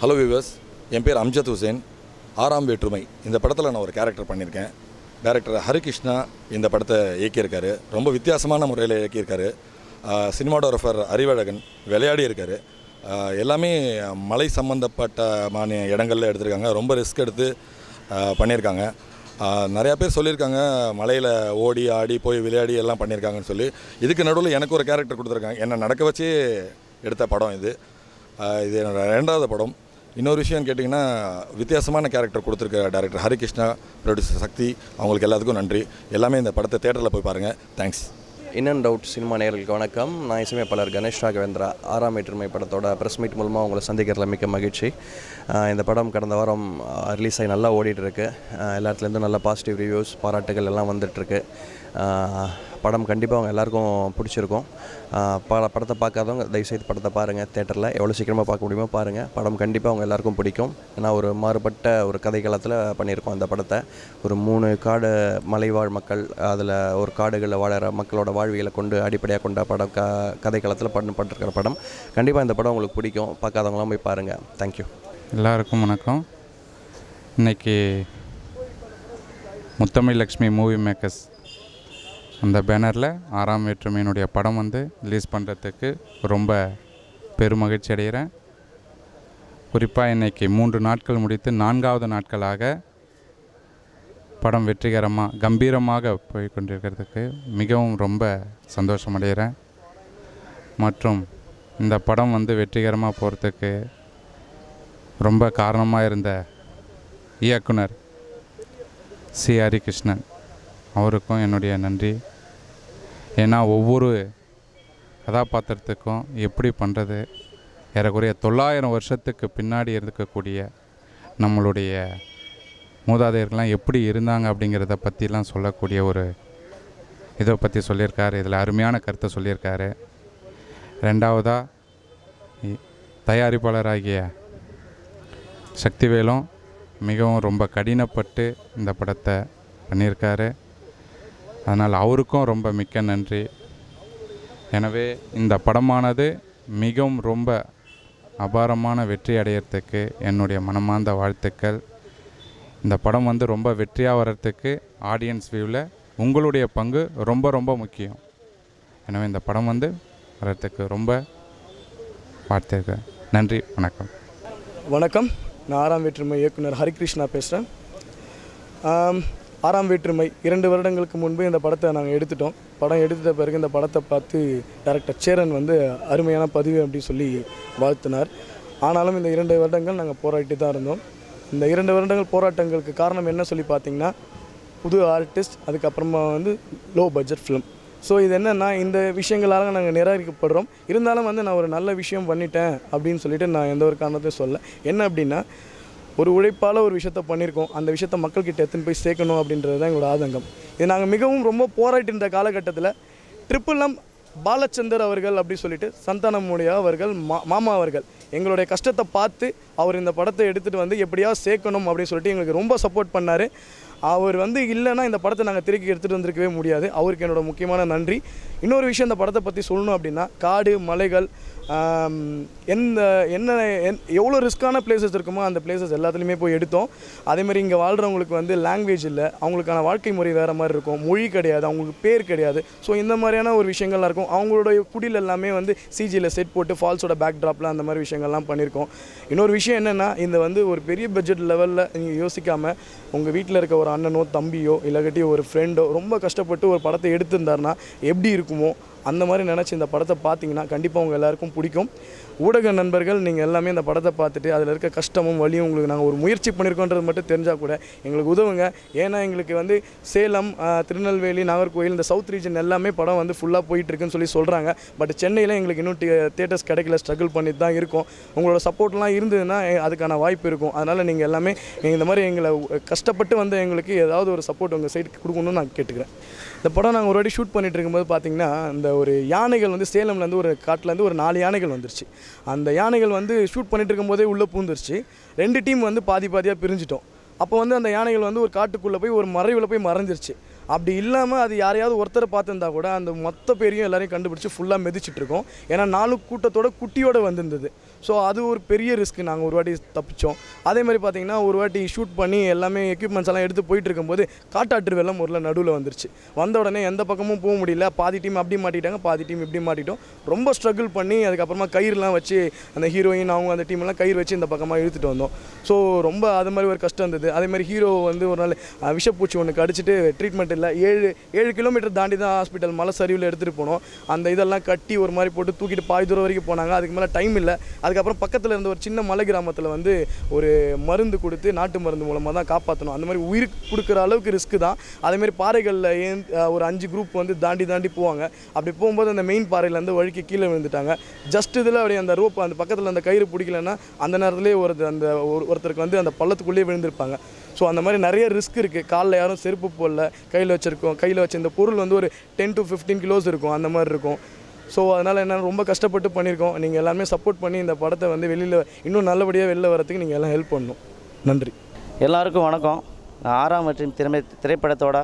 hello viewers என் பேர் Amjad Hussein ஆறாம் வேற்றுமை இந்த படத்தில் நான் ஒரு கேரக்டர் பண்ணியிருக்கேன் டைரக்டர் ஹரிகிருஷ்ணா இந்த படத்தை இயக்கியிருக்காரு ரொம்ப வித்தியாசமான முறையில் இயக்கியிருக்காரு சினிமாடோகிராஃபர் அறிவழகன் விளையாடி இருக்காரு ஆஹ் எல்லாமே மலை சம்மந்தப்பட்டமான இடங்களில் எடுத்திருக்காங்க ரொம்ப ரிஸ்க் எடுத்து ஆஹ் பண்ணியிருக்காங்க ஆஹ் நிறையா பேர் சொல்லியிருக்காங்க மலையில் ஓடி ஆடி போய் விளையாடி எல்லாம் பண்ணியிருக்காங்கன்னு சொல்லி இதுக்கு நடுவில் எனக்கு ஒரு கேரக்டர் கொடுத்துருக்காங்க என்னை நடக்க வச்சே எடுத்த படம் இது ஆஹ் இது என்னோட ரெண்டாவது படம் இன்னொரு விஷயம் கேட்டிங்கன்னா வித்தியாசமான கேரக்டர் கொடுத்துருக்க டேரக்டர் ஹரிகிருஷ்ணா ப்ரொடியூசர் சக்தி அவங்களுக்கு எல்லாத்துக்கும் நன்றி எல்லாமே இந்த படத்தை தேட்டரில் போய் பாருங்கள் thanks in and out cinema நேயர்களுக்கு வணக்கம் நான் இசையமைப்பாளர் கணேஷ் ராகவேந்திரா ஆறாம் வேற்றுமை படத்தோட ப்ரெஸ் மீட் மூலமாக உங்களை சந்திக்கிறதுல மிக்க மகிழ்ச்சி ஆஹ் இந்த படம் கடந்த வாரம் ரிலீஸ் ஆகி நல்லா ஓடிட்டு இருக்கு ஆஹ் எல்லா இடத்துலேருந்தும் நல்ல பாசிட்டிவ் ரிவ்யூஸ் பாராட்டுகள் எல்லாம் வந்துட்டுருக்கு படம் கண்டிப்பாக அவங்க எல்லாருக்கும் பிடிச்சிருக்கும் ஆஹ் பட படத்தை பார்க்காதவங்க தயவுசெய்து படத்தை பாருங்கள் தேட்டரில் எவ்வளோ சீக்கிரமாக பார்க்க முடியுமோ பாருங்கள் படம் கண்டிப்பாக அவங்க எல்லாருக்கும் பிடிக்கும் ஏன்னா ஒரு மாறுபட்ட ஒரு கதை காலத்தில் பண்ணியிருக்கோம் அந்த படத்தை ஒரு மூணு காடு மலைவாழ் மக்கள் அதில் ஒரு காடுகளில் வாழற மக்களோட வாழ்வியலை கொண்டு அடிப்படையாக கொண்ட படம் க கதை காலத்தில் பண்ண பட்டிருக்கிற படம் கண்டிப்பாக இந்த படம் உங்களுக்கு பிடிக்கும் பார்க்காதவங்களாம் போய் பாருங்கள் தேங்க்யூ எல்லாருக்கும் வணக்கம் இன்னைக்கு முத்தமிழ் லக்ஷ்மி மூவி மேக்கர்ஸ் அந்த பேனரில் ஆறாம் வேற்றுமையினுடைய படம் வந்து ரிலீஸ் பண்ணுறதுக்கு ரொம்ப பெருமகிழ்ச்சி அடைகிறேன் குறிப்பாக இன்னைக்கு மூன்று நாட்கள் முடித்து நான்காவது நாட்களாக படம் வெற்றிகரமாக கம்பீரமாக போய் கொண்டிருக்கிறதுக்கு மிகவும் ரொம்ப சந்தோஷம் அடைகிறேன் மற்றும் இந்த படம் வந்து வெற்றிகரமாக போகிறதுக்கு ரொம்ப காரணமாக இருந்த இயக்குனர் சி ஹரிகிருஷ்ணன் அவருக்கும் என்னுடைய நன்றி ஏன்னா ஒவ்வொரு கதாபாத்திரத்துக்கும் எப்படி பண்ணுறது ஏறக்குறைய தொள்ளாயிரம் வருஷத்துக்கு பின்னாடி இருக்கக்கூடிய நம்மளுடைய மூதாதையர்கள்லாம் எப்படி இருந்தாங்க அப்படிங்கிறத பற்றிலாம் சொல்லக்கூடிய ஒரு இதை பற்றி சொல்லியிருக்காரு இதில் அருமையான கருத்தை சொல்லியிருக்காரு ரெண்டாவதாக இ- தயாரிப்பாளராகிய சக்திவேலும் மிகவும் ரொம்ப கடினப்பட்டு இந்த படத்தை பண்ணியிருக்காரு அதனால் அவருக்கும் ரொம்ப மிக்க நன்றி எனவே இந்த படமானது மிகவும் ரொம்ப அபாரமான வெற்றி அடையிறதுக்கு என்னுடைய மனமார்ந்த வாழ்த்துக்கள் இந்த படம் வந்து ரொம்ப வெற்றியாக வர்றதுக்கு ஆடியன்ஸ் வியூவில் உங்களுடைய பங்கு ரொம்ப ரொம்ப முக்கியம் எனவே இந்த படம் வந்து வர்றதுக்கு ரொம்ப வாழ்த்துக்கிறேன் நன்றி வணக்கம் வணக்கம் நான் ஆறாம் வேற்றுமை இயக்குனர் ஹரிகிருஷ்ணா பேசுகிறேன் ஆறாம் வேற்றுமை இரண்டு வருடங்களுக்கு முன்பு இந்த படத்தை நாங்கள் எடுத்துட்டோம் படம் எடுத்துட்ட பிறகு இந்த படத்தை பார்த்து டைரக்டர் சேரன் வந்து அருமையான பதிவு அப்படின்னு சொல்லி வாழ்த்தினார் ஆனாலும் இந்த இரண்டு வருடங்கள் நாங்கள் போராட்டி தான் இருந்தோம் இந்த இரண்டு வருடங்கள் போராட்டங்களுக்கு காரணம் என்ன சொல்லி பார்த்தீங்கன்னா புது ஆர்டிஸ்ட் அதுக்கப்புறமா வந்து லோ பட்ஜெட் ஃபிலிம் ஸோ இது என்னென்னா இந்த விஷயங்களால் நாங்கள் நிராகரிக்கப்படுறோம் இருந்தாலும் வந்து நான் ஒரு நல்ல விஷயம் பண்ணிட்டேன் அப்படின்னு சொல்லிட்டு நான் எந்த ஒரு காரணத்தையும் சொல்ல என்ன அப்படின்னா ஒரு உழைப்பால் ஒரு விஷயத்த பண்ணியிருக்கோம் அந்த விஷயத்த மக்கள்கிட்ட எத்தனை போய் சேர்க்கணும் அப்படின்றது தான் எங்களோட ஆதங்கம் இது நாங்கள் மிகவும் ரொம்ப போராட்டி இருந்த காலகட்டத்தில் ட்ரிபிள் எம் பாலச்சந்தர் அவர்கள் அப்படி சொல்லிட்டு சந்தானமுடைய அவர்கள் மா மாமா அவர்கள் எங்களுடைய கஷ்டத்தை பார்த்து அவர் இந்த படத்தை எடுத்துகிட்டு வந்து எப்படியாவது சேர்க்கணும் அப்படின்னு சொல்லிட்டு எங்களுக்கு ரொம்ப சப்போர்ட் பண்ணார் அவர் வந்து இல்லைன்னா இந்த படத்தை நாங்கள் திருக்கி எடுத்துகிட்டு வந்திருக்கவே முடியாது அவருக்கு என்னோட முக்கியமான நன்றி இன்னொரு விஷயம் இந்த படத்தை பற்றி சொல்லணும் அப்படின்னா காடு மலைகள் ஆம், எந்த என்ன என் எவ்வளோ ரிஸ்க்கான பிளேசஸ் இருக்குமோ அந்த பிளேசஸ் எல்லாத்துலேயுமே போய் எடுத்தோம் அதேமாதிரி இங்கே வாழ்கிறவங்களுக்கு வந்து லாங்குவேஜ் இல்லை அவங்களுக்கான வாழ்க்கை முறை வேறு மாதிரி இருக்கும் மொழி கிடையாது அவங்களுக்கு பேர் கிடையாது ஸோ இந்த மாதிரியான ஒரு விஷயங்கள்லாம் இருக்கும் அவங்களுடைய குடில் எல்லாமே வந்து சிஜியில் செட் போட்டு ஃபால்ஸோட பேக் ட்ராப்பில் அந்த மாதிரி விஷயங்கள்லாம் பண்ணியிருக்கோம் இன்னொரு விஷயம் என்னென்னா இந்த வந்து ஒரு பெரிய பட்ஜெட் லெவலில் நீங்கள் யோசிக்காமல் உங்கள் வீட்டில் இருக்க ஒரு அண்ணனோ தம்பியோ இல்லாட்டி ஒரு ஃப்ரெண்டோ ரொம்ப கஷ்டப்பட்டு ஒரு படத்தை எடுத்திருந்தாருன்னா எப்படி இருக்குமோ அந்த மாதிரி நினச்சி இந்த படத்தை பார்த்தீங்கன்னா கண்டிப்பாக உங்கள் எல்லாருக்கும் பிடிக்கும் ஊடக நண்பர்கள் நீங்கள் எல்லாமே இந்த படத்தை பார்த்துட்டு அதில் இருக்க கஷ்டமும் வலியும் உங்களுக்கு நாங்கள் ஒரு முயற்சி பண்ணியிருக்கோன்றது மட்டும் தெரிஞ்சால் கூட எங்களுக்கு உதவுங்க ஏன்னா எங்களுக்கு வந்து சேலம் ஆஹ், திருநெல்வேலி நாகர்கோயில் இந்த சவுத் ரீஜன் எல்லாமே படம் வந்து ஃபுல்லாக போயிட்டு இருக்குன்னு சொல்லி சொல்கிறாங்க பட் சென்னையில் எங்களுக்கு இன்னும் தியேட்டர்ஸ் கிடைக்கல ஸ்ட்ரகிள் பண்ணிட்டு தான் இருக்கோம் உங்களோட சப்போர்ட்லாம் இருந்ததுன்னா எ- அதுக்கான வாய்ப்பு இருக்கும் அதனால் நீங்கள் எல்லாமே நீங்க இந்த மாதிரி எங்களை உ- கஷ்டப்பட்டு வந்து எங்களுக்கு ஏதாவது ஒரு சப்போர்ட் உங்கள் சைடுக்கு கொடுக்கணும்னு நான் கேட்டுக்கிறேன் இந்த படம் நாங்கள் ஒரு வாட்டி ஷூட் பண்ணிட்டு இருக்கும்போது பார்த்தீங்கன்னா இந்த ஒரு யானைகள் வந்து சேலம்லேருந்து ஒரு காட்டிலேருந்து ஒரு நாலு யானைகள் வந்துருச்சு அந்த யானைகள் வந்து ஷூட் பண்ணிட்டு இருக்கும்போதே உள்ளே பூந்துருச்சு ரெண்டு டீம் வந்து பாதி பாதியாக பிரிஞ்சிட்டோம் அப்போ வந்து அந்த யானைகள் வந்து ஒரு காட்டுக்குள்ளே போய் ஒரு மறைவில் போய் மறைஞ்சிருச்சு அப்படி இல்லாமல் அது யாரையாவது ஒருத்தரை பார்த்துருந்தா கூட அந்த மொத்த பேரையும் எல்லாரையும் கண்டுபிடிச்சி ஃபுல்லாக மிதிச்சிட்டு இருக்கோம் ஏன்னா நாலு கூட்டத்தோட குட்டியோட வந்திருந்தது ஸோ அது ஒரு பெரிய ரிஸ்க் நாங்கள் ஒரு வாட்டி தப்பிச்சோம் அதே மாதிரி பார்த்தீங்கன்னா ஒரு வாட்டி ஷூட் பண்ணி எல்லாமே எக்யூப்மெண்ட்ஸ் எல்லாம் எடுத்து போயிட்டு இருக்கும்போது காட்டாற்று வெள்ளம் ஒரு நடுவில் வந்துருச்சு வந்த உடனே எந்த பக்கமும் போக முடியல பாதி டீம் அப்படி மாட்டிட்டாங்க பாதி டீம் இப்படி மாட்டிட்டோம் ரொம்ப ஸ்ட்ரகிள் பண்ணி அதுக்கப்புறமா கயிறுலாம் வச்சு அந்த ஹீரோயின் அவங்க அந்த டீம் எல்லாம் கயிறு வச்சு இந்த பக்கமாக இழுத்துட்டு வந்தோம் ஸோ ரொம்ப அது மாதிரி ஒரு கஷ்டம் இருந்தது அதே மாதிரி ஹீரோ வந்து ஒரு நாள் அஹ், விஷப்பூச்சி ஒன்று கடிச்சிட்டு ட்ரீட்மெண்ட் இல்லை ஏழு ஏழு கிலோமீட்டர் தாண்டி தான் ஹாஸ்பிட்டல் மலை சரிவில் எடுத்துகிட்டு போனோம் அந்த இதெல்லாம் கட்டி ஒரு மாதிரி போட்டு தூக்கிட்டு பாதி தூரம் வரைக்கும் போனாங்க அதுக்கு மேலே டைம் இல்லை அதுக்கப்புறம் பக்கத்தில் இருந்த ஒரு சின்ன மலை கிராமத்தில் வந்து ஒரு மருந்து கொடுத்து நாட்டு மருந்து மூலமாக தான் காப்பாற்றணும் அந்த மாதிரி உயிர் கொடுக்குற அளவுக்கு ரிஸ்க்கு தான் அதேமாதிரி பாறைகளில் ஏன் அஹ், ஒரு அஞ்சு குரூப் வந்து தாண்டி தாண்டி போவாங்க அப்படி போகும்போது அந்த மெயின் பாறையிலேருந்து வழுக்கி கீழே விழுந்துட்டாங்க ஜஸ்ட் இதில் அப்படியே அந்த ரோப் அந்த பக்கத்தில் அந்த கயிறு பிடிக்கலன்னா அந்த நேரத்துலேயே ஒரு அந்த ஒரு- ஒருத்தருக்கு வந்து அந்த பள்ளத்துக்குள்ளேயே விழுந்திருப்பாங்க ஸோ அந்த மாதிரி நிறைய ரிஸ்க் இருக்குது காலில் யாரும் செருப்பு போடல கையில் வச்சுருக்கோம் கையில் வச்ச இந்த பொருள் வந்து ஒரு டென் டு ஃபிஃப்டீன் கிலோஸ் இருக்கும் அந்த மாதிரி இருக்கும் ஸோ அதனால் என்ன ரொம்ப கஷ்டப்பட்டு பண்ணியிருக்கோம் நீங்கள் எல்லாருமே சப்போர்ட் பண்ணி இந்த படத்தை வந்து வெளியில் இன்னும் நல்லபடியாக வெளில வரதுக்கு நீங்கள் எல்லாம் ஹெல்ப் பண்ணணும் நன்றி எல்லாருக்கும் வணக்கம் நான் ஆறாம் மற்றும் திறமை திரைப்படத்தோட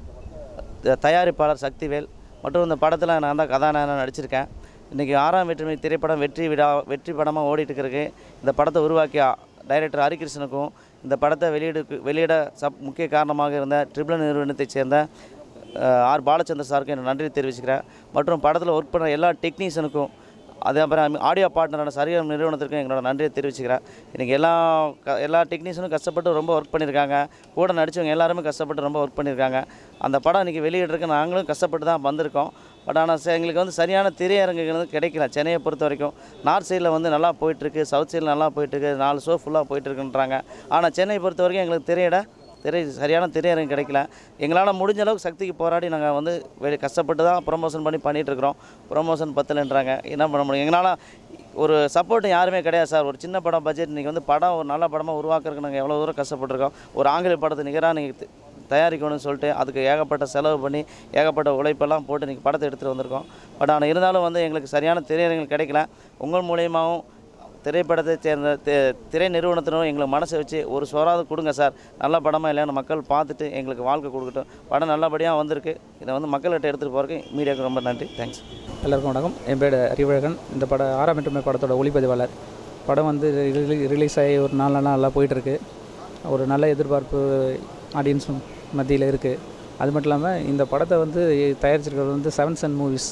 த- தயாரிப்பாளர் சக்திவேல் மற்றும் இந்த படத்தில் நான் தான் கதாநாயகனாக நடிச்சிருக்கேன் இன்றைக்கி ஆறாம் வெற்றிமை திரைப்படம் வெற்றி விழா வெற்றி படமாக ஓடிட்டு இருக்கு இந்த படத்தை உருவாக்கிய டைரக்டர் ஹரிகிருஷ்ணனுக்கும் இந்த படத்தை வெளியிடு வெளியிட சப் முக்கிய காரணமாக இருந்த ட்ரிபிள் நிறுவனத்தைச் சேர்ந்த அஹ், ஆர் பாலச்சந்தர் சாருக்கும் என்னோட நன்றி தெரிவிச்சுக்கிறேன் மற்றும் படத்தில் ஒர்க் பண்ணுற எல்லா டெக்னீஷியனுக்கும் அதே அப்புறம் ஆடியோ பார்ட்னரான சரியான நிறுவனத்திற்கும் எங்களோட நன்றியை தெரிவிச்சுக்கிறேன் இன்றைக்கி எல்லா க எல்லா டெக்னீஷியனும் கஷ்டப்பட்டு ரொம்ப ஒர்க் பண்ணியிருக்காங்க கூட நடித்தவங்க எல்லாருமே கஷ்டப்பட்டு ரொம்ப ஒர்க் பண்ணியிருக்காங்க அந்த படம் இன்றைக்கி வெளியிட்றதுக்கு நாங்களும் கஷ்டப்பட்டு தான் வந்திருக்கோம் பட் ஆனால் ச- எங்களுக்கு வந்து சரியான திரையரங்குகள் வந்து கிடைக்கல சென்னையை பொறுத்த வரைக்கும் நார்த் சைடில் வந்து நல்லா போயிட்டுருக்கு சவுத் சைடில் நல்லா போயிட்டுருக்கு நாலு ஷோ ஃபுல்லாக போயிட்டுருக்குன்றாங்க ஆனால் சென்னை பொறுத்த வரைக்கும் எங்களுக்கு திரையிட திரை சரியான திரையரங்கு கிடைக்கல எங்களால் முடிஞ்ச அளவுக்கு சக்திக்கு போராடி நாங்கள் வந்து வெளி கஷ்டப்பட்டு தான் ப்ரொமோஷன் பண்ணி பண்ணிகிட்ருக்குறோம் ப்ரொமோஷன் பத்தலைன்றாங்க என்ன பண்ண முடியும் எங்களால் ஒரு சப்போர்ட் யாருமே கிடையாது சார் ஒரு சின்ன படம் பட்ஜெட் இன்றைக்கி வந்து படம் ஒரு நல்ல படமாக உருவாக்குறதுக்கு நாங்கள் எவ்வளோ தூரம் கஷ்டப்பட்டிருக்கோம் ஒரு ஆங்கில படத்தை நிகராக நீங்கள் தயாரிக்கணும்னு சொல்லிட்டு அதுக்கு ஏகப்பட்ட செலவு பண்ணி ஏகப்பட்ட உழைப்பெல்லாம் போட்டு இன்றைக்கி படத்தை எடுத்துகிட்டு வந்திருக்கோம் பட் ஆனால் இருந்தாலும் வந்து எங்களுக்கு சரியான திரையரங்குகள் கிடைக்கல உங்கள் மூலியமாகவும் திரைப்படத்தை சேர்ந்த தி- திரை நிறுவனத்தினரும் எங்களுக்கு மனசை வச்சு ஒரு சோறாவது கொடுங்க சார் நல்ல படமாக இல்லைன்னு மக்கள் பார்த்துட்டு எங்களுக்கு வாழ்க்கை கொடுக்கட்டும் படம் நல்லபடியாக வந்திருக்கு இதை வந்து மக்கள்கிட்ட எடுத்துகிட்டு போகிறதுக்கு மீடியாவுக்கு ரொம்ப நன்றி தேங்க்ஸ் எல்லாருக்கும் வணக்கம் என் பேர் அறிவழகன் இந்த பட ஆறாம் எட்டுமை படத்தோட ஒளிப்பதிவாளர் படம் வந்து ரிலீஸ் ஆகி ஒரு நாலு நாள் நல்லா போயிட்டுருக்கு ஒரு நல்ல எதிர்பார்ப்பு ஆடியன்ஸ் மத்தியில் இருக்குது அது மட்டும் இல்லாமல் இந்த படத்தை வந்து தயாரிச்சிருக்கிறது வந்து செவன் சன் மூவிஸ்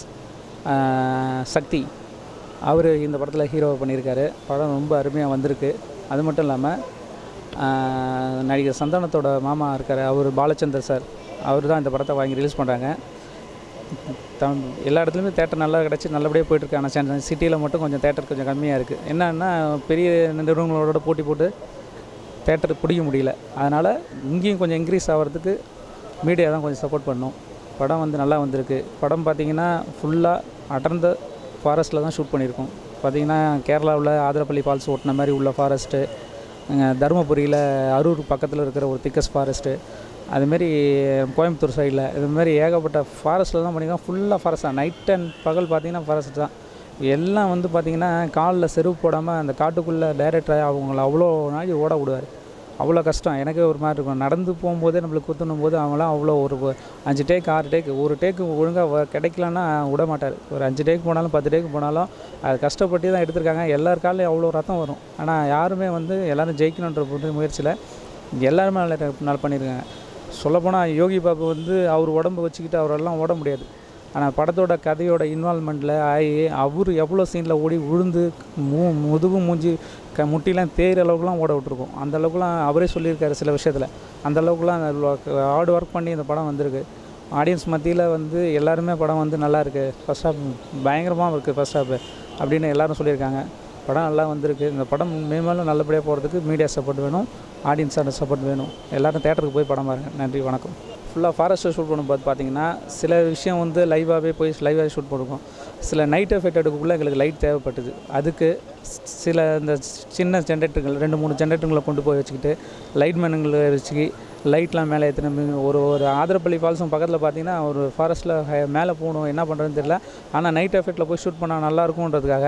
சக்தி அவர் இந்த படத்தில் ஹீரோ பண்ணியிருக்காரு படம் ரொம்ப அருமையாக வந்திருக்கு அது மட்டும் இல்லாமல் நடிகர் சந்தானத்தோட மாமா இருக்கார் அவர் பாலச்சந்தர் சார் அவர் தான் இந்த படத்தை வாங்கி ரிலீஸ் பண்ணுறாங்க தம் எல்லா இடத்துலையுமே தேட்டர் நல்லா கிடச்சி நல்லபடியாக போயிட்டுருக்கு ஆனால் சென்னை சிட்டியில் மட்டும் கொஞ்சம் தேட்டர் கொஞ்சம் கம்மியாக இருக்குது என்னன்னா பெரிய நிறுவனங்களோட போட்டி போட்டு தேட்டர் பிடிக்க முடியல அதனால் இங்கேயும் கொஞ்சம் இன்க்ரீஸ் ஆகிறதுக்கு மீடியா தான் கொஞ்சம் சப்போர்ட் பண்ணும் படம் வந்து நல்லா வந்திருக்கு படம் பார்த்திங்கன்னா ஃபுல்லாக அடர்ந்த ஃபாரஸ்ட்டில் தான் ஷூட் பண்ணியிருக்கோம் பார்த்திங்கன்னா கேரளாவில் ஆதிரப்பள்ளி ஃபால்ஸ் ஓட்டின மாதிரி உள்ள ஃபாரஸ்ட்டு தருமபுரியில் அரூர் பக்கத்தில் இருக்கிற ஒரு திக்கஸ்ட் ஃபாரஸ்ட்டு அதுமாரி கோயம்புத்தூர் சைடில் இதுமாரி ஏகப்பட்ட ஃபாரஸ்ட்டில் தான் பண்ணியிருக்கோம் ஃபுல்லாக ஃபாரஸ்ட் தான் நைட் அண்ட் பகல் பார்த்தீங்கன்னா ஃபாரஸ்ட் தான் எல்லாம் வந்து பார்த்திங்கன்னா காலில் செருப்பு போடாமல் அந்த காட்டுக்குள்ளே டைரக்டர் அவங்கள அவ்வளோ நாளைக்கு ஓட விடுவார் அவ்வளோ கஷ்டம் எனக்கே ஒரு மாதிரி இருக்கும் நடந்து போகும்போதே நம்மளுக்கு குத்தணும் போது அவங்களாம் அவ்வளோ ஒரு ஒரு அஞ்சு டேக் ஆறு டேக் ஒரு டேக்கு ஒழுங்காக கிடைக்கலன்னா விட மாட்டார் ஒரு அஞ்சு டேக் போனாலும் பத்து டேக் போனாலும் அது கஷ்டப்பட்டு தான் எடுத்திருக்காங்க எல்லார் காலையும் அவ்வளோ ரத்தம் வரும் ஆனால் யாருமே வந்து எல்லாரும் ஜெயிக்கணுன்ற ஒரு முயற்சியில் எல்லாருமே நல்ல நல்லா பண்ணியிருக்காங்க சொல்லப்போனால் யோகி பாபு வந்து அவர் உடம்பு வச்சுக்கிட்டு அவரெல்லாம் ஓட முடியாது ஆனால் படத்தோட கதையோட இன்வால்மெண்ட்டில் ஆகி அவர் எவ்வளோ சீனில் ஓடி விழுந்து மூ முதுகு மூஞ்சி க முட்டிலாம் தேயிற அளவுக்குலாம் ஓட விட்ருக்கோம் அந்த அளவுக்குலாம் அவரே சொல்லியிருக்காரு சில விஷயத்தில் அந்த அளவுக்குலாம் ஹார்ட் ஒர்க் பண்ணி இந்த படம் வந்திருக்கு ஆடியன்ஸ் மத்தியில் வந்து எல்லாருமே படம் வந்து நல்லா இருக்குது ஃபஸ்ட் ஹாஃப் பயங்கரமாக இருக்குது ஃபஸ்ட் ஹாஃப் அப்படின்னு எல்லாரும் சொல்லியிருக்காங்க படம் நல்லா வந்திருக்கு இந்த படம் மேலும் நல்லபடியாக போகிறதுக்கு மீடியா சப்போர்ட் வேணும் ஆடியன்ஸோட சப்போர்ட் வேணும் எல்லோரும் தேட்டருக்கு போய் படம் பாருங்கள் நன்றி வணக்கம் ஃபுல்லாக ஃபாரஸ்ட்டில் ஷூட் பண்ணும்போது பார்த்தீங்கன்னா சில விஷயம் வந்து லைவாகவே போய் லைவாகவே ஷூட் பண்ணுவோம் சில நைட் எஃபெக்ட் எடுக்கக்குள்ளே எங்களுக்கு லைட் தேவைப்பட்டது அதுக்கு ஸ்- சில இந்த சின்ன ஜென்ரேட்டர்கள் ரெண்டு மூணு ஜென்ரேட்டர்களை கொண்டு போய் வச்சுக்கிட்டு லைட் மேனுங்களை வச்சுக்கி லைட்லாம் மேலே ஏற்றின ஒரு ஒரு ஆதிரப்பள்ளி ஃபால்ஸும் பக்கத்தில் பார்த்தீங்கன்னா ஒரு ஃபாரஸ்ட்டில் மேலே போகணும் என்ன பண்ணுறதுன்னு தெரியல ஆனால் நைட் எஃபெக்ட்டில் போய் ஷூட் பண்ணால் நல்லா இருக்கும்ன்றதுக்காக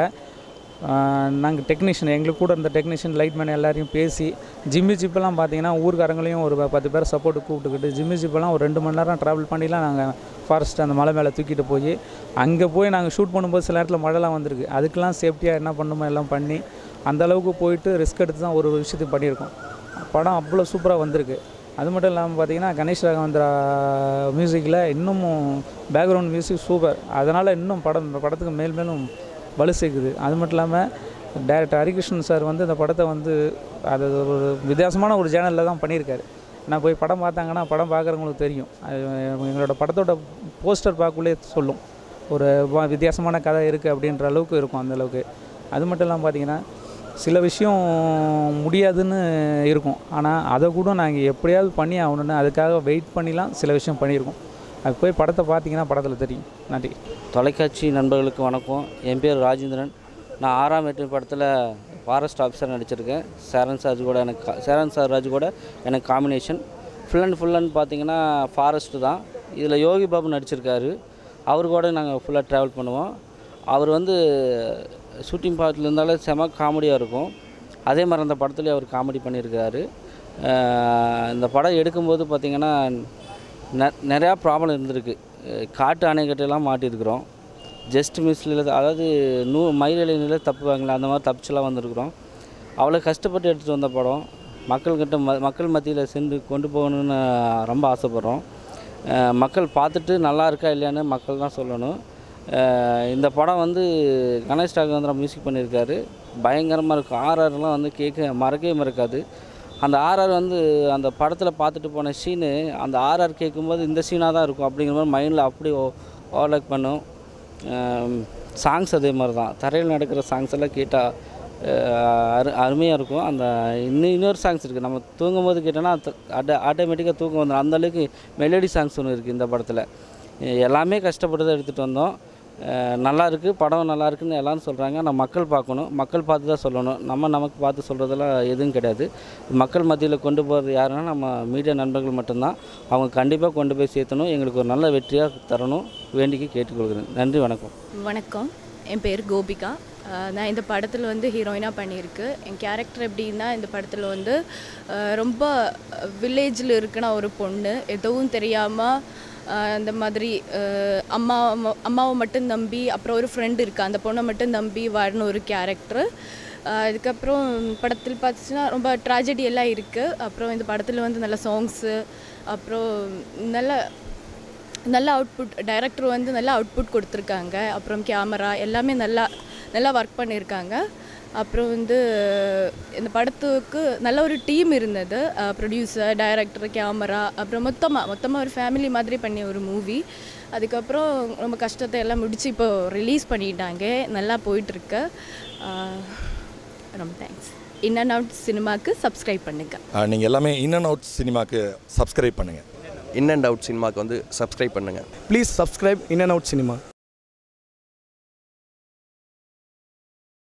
நாங்கள் டெக்னீஷியன் எங்களுக்கு கூட இருந்த டெக்னீஷியன் லைட்மேன் எல்லாரையும் பேசி ஜிம்மி ஜிப்பெல்லாம் பார்த்தீங்கன்னா ஊர்க்காரங்களையும் ஒரு பத்து பேர் சப்போர்ட் கூப்பிட்டுக்கிட்டு ஜிம்மி ஜிப்பெல்லாம் ஒரு ரெண்டு மணி நேரம் ட்ராவல் பண்ணிலாம் நாங்கள் ஃபாரஸ்ட் அந்த மலை மேலே தூக்கிட்டு போய் அங்கே போய் நாங்கள் ஷூட் பண்ணும்போது சில நேரத்தில் மழைலாம் வந்திருக்கு அதுக்கெல்லாம் சேஃப்டியாக என்ன பண்ணுமோ எல்லாம் பண்ணி அந்த அளவுக்கு போயிட்டு ரிஸ்க் எடுத்து தான் ஒரு ஒரு விஷயத்துக்கு பண்ணியிருக்கோம் படம் அவ்வளோ சூப்பராக வந்திருக்கு அது மட்டும் இல்லாமல் பார்த்தீங்கன்னா கணேஷ் ராகவேந்திரா மியூசிக்கில் இன்னமும் பேக்ரவுண்ட் மியூசிக் சூப்பர் அதனால் இன்னும் படம் இந்த படத்துக்கு மேல் மேலும் வலு சேர்க்குது அது மட்டும் இல்லாமல் டேரக்டர் ஹரிகிருஷ்ணன் சார் வந்து இந்த படத்தை வந்து அது ஒரு வித்தியாசமான ஒரு சேனலில் தான் பண்ணியிருக்காரு நான் போய் படம் பார்த்தாங்கன்னா படம் பார்க்குறவங்களுக்கு தெரியும் அது எங்களோட படத்தோட போஸ்டர் பார்க்கக்குள்ளே சொல்லும் ஒரு வ- வித்தியாசமான கதை இருக்குது அப்படின்ற அளவுக்கு இருக்கும் அந்த அளவுக்கு அது மட்டும் இல்லாமல் பார்த்தீங்கன்னா சில விஷயம் முடியாதுன்னு இருக்கும் ஆனால் அதை கூட நாங்கள் எப்படியாவது பண்ணி ஆகணுன்னு அதுக்காக வெயிட் பண்ணிலாம் சில விஷயம் பண்ணியிருக்கோம் அது போய் படத்தை பார்த்தீங்கன்னா படத்தில் தெரியும் நன்றி தொலைக்காட்சி நண்பர்களுக்கு வணக்கம் என் பேர் ராஜேந்திரன் நான் ஆறாம் எட்டு படத்தில் ஃபாரஸ்ட் ஆஃபீஸர் நடிச்சிருக்கேன் சேரன் சார் கூட எனக்கு கா- சேரன் சார் ராஜ் கூட எனக்கு combination full and full and பார்த்தீங்கன்னா ஃபாரஸ்ட்டு தான் இதில் யோகி பாபு நடிச்சிருக்காரு அவர் கூட நாங்கள் ஃபுல்லாக ட்ராவல் பண்ணுவோம் அவர் வந்து ஷூட்டிங் பார்ட்டில் இருந்தாலே செம காமெடியாக இருக்கும் அதே மாதிரி அந்த படத்துலேயே அவர் காமெடி பண்ணியிருக்காரு அஹ் இந்த படம் எடுக்கும்போது பார்த்திங்கன்னா நெ நிறையா ப்ராப்ளம் இருந்திருக்கு அஹ் காட்டு அணைக்கட்டெல்லாம் மாட்டியிருக்கிறோம் ஜஸ்ட் மிஸ்ல அதாவது நூ மயிலிலையில் தப்புவாங்களே அந்த மாதிரி தப்பிச்சுலாம் வந்திருக்கிறோம் அவ்வளோ கஷ்டப்பட்டு எடுத்துகிட்டு வந்த படம் மக்கள்கிட்ட ம மக்கள் மத்தியில் சென்று கொண்டு போகணுன்னு ரொம்ப ஆசைப்பட்றோம் அஹ் மக்கள் பார்த்துட்டு நல்லா இருக்கா இல்லையான்னு மக்கள் தான் சொல்லணும் அஹ் இந்த படம் வந்து கணேஷ் ராகவேந்திரா மியூசிக் பண்ணியிருக்காரு பயங்கரமாக இருக்கும் ஆர்ஆர்லாம் வந்து கேட்க மறக்கவே மறக்காது அந்த ஆர்ஆர் வந்து அந்த படத்தில் பார்த்துட்டு போன சீனு அந்த ஆர்ஆர் கேட்கும்போது இந்த சீனாக தான் இருக்கும் அப்படிங்கிற மாதிரி மைண்டில் அப்படி ஓவர்லேக் பண்ணும் சாங்ஸ் அதே மாதிரி தான் தரையில் நடக்கிற சாங்ஸ் எல்லாம் கேட்டால் அரு அருமையாக இருக்கும் அந்த இன்னும் இன்னொரு சாங்ஸ் இருக்குது நம்ம தூங்கும் போது கேட்டோன்னா ஆட்டோ ஆட்டோமேட்டிக்காக தூக்கம் வந்துடும் அந்த அளவுக்கு மெலடி சாங்ஸ் ஒன்று இருக்குது இந்த படத்தில் எல்லாமே கஷ்டப்பட்டு தான் எடுத்துகிட்டு வந்தோம் அஹ் நல்லா இருக்குது படம் நல்லா இருக்குன்னு எல்லாரும் சொல்கிறாங்க நான் மக்கள் பார்க்கணும் மக்கள் பார்த்து தான் சொல்லணும் நம்ம நமக்கு பார்த்து சொல்கிறதெல்லாம் எதுவும் கிடையாது மக்கள் மத்தியில் கொண்டு போகிறது யாருன்னா நம்ம மீடியா நண்பர்கள் மட்டும்தான் அவங்க கண்டிப்பாக கொண்டு போய் சேர்த்தணும் எங்களுக்கு ஒரு நல்ல வெற்றியாக தரணும் வேண்டிக்கு கேட்டுக்கொள்கிறேன் நன்றி வணக்கம் வணக்கம் என் பேர் கோபிகா அஹ் நான் இந்த படத்தில் வந்து ஹீரோயினாக பண்ணியிருக்கு என் கேரக்டர் எப்படின்னா இந்த படத்தில் வந்து அஹ் ரொம்ப வில்லேஜில் இருக்கிற ஒரு பொண்ணு எதுவும் தெரியாமல் அந்த மாதிரி அஹ் அம்மா அம்மாவை மட்டும் நம்பி அப்புறம் ஒரு ஃப்ரெண்டு இருக்கா அந்த பொண்ணை மட்டும் நம்பி வாடின ஒரு கேரக்டர் அதுக்கப்புறம் படத்தில் பார்த்துச்சுன்னா ரொம்ப ட்ராஜடி எல்லாம் இருக்குது அப்புறம் இந்த படத்தில் வந்து நல்ல சாங்ஸு அப்புறம் நல்ல நல்ல அவுட்புட் டைரக்டர் வந்து நல்ல அவுட்புட் கொடுத்துருக்காங்க அப்புறம் கேமரா எல்லாமே நல்லா நல்லா ஒர்க் பண்ணியிருக்காங்க அப்புறம் வந்து இந்த படத்துக்கு நல்ல ஒரு டீம் இருந்தது ப்ரொடியூசர் டைரக்டர் கேமரா அப்புறம் மொத்தமாக மொத்தமாக ஒரு ஃபேமிலி மாதிரி பண்ணிய ஒரு மூவி அதுக்கப்புறம் ரொம்ப கஷ்டத்தை எல்லாம் முடித்து இப்போ ரிலீஸ் பண்ணிட்டாங்க நல்லா போயிட்டுருக்கு ரொம்ப தேங்க்ஸ் இன் அண்ட் அவுட் சினிமாவுக்கு சப்ஸ்கிரைப் பண்ணுங்கள் நீங்கள் எல்லாமே இன் அண்ட் அவுட் சினிமாக்கு சப்ஸ்கிரைப் பண்ணுங்கள் இன் அண்ட் அவுட் சினிமாக்கு வந்து சப்ஸ்கிரைப் பண்ணுங்கள் please subscribe in and out cinema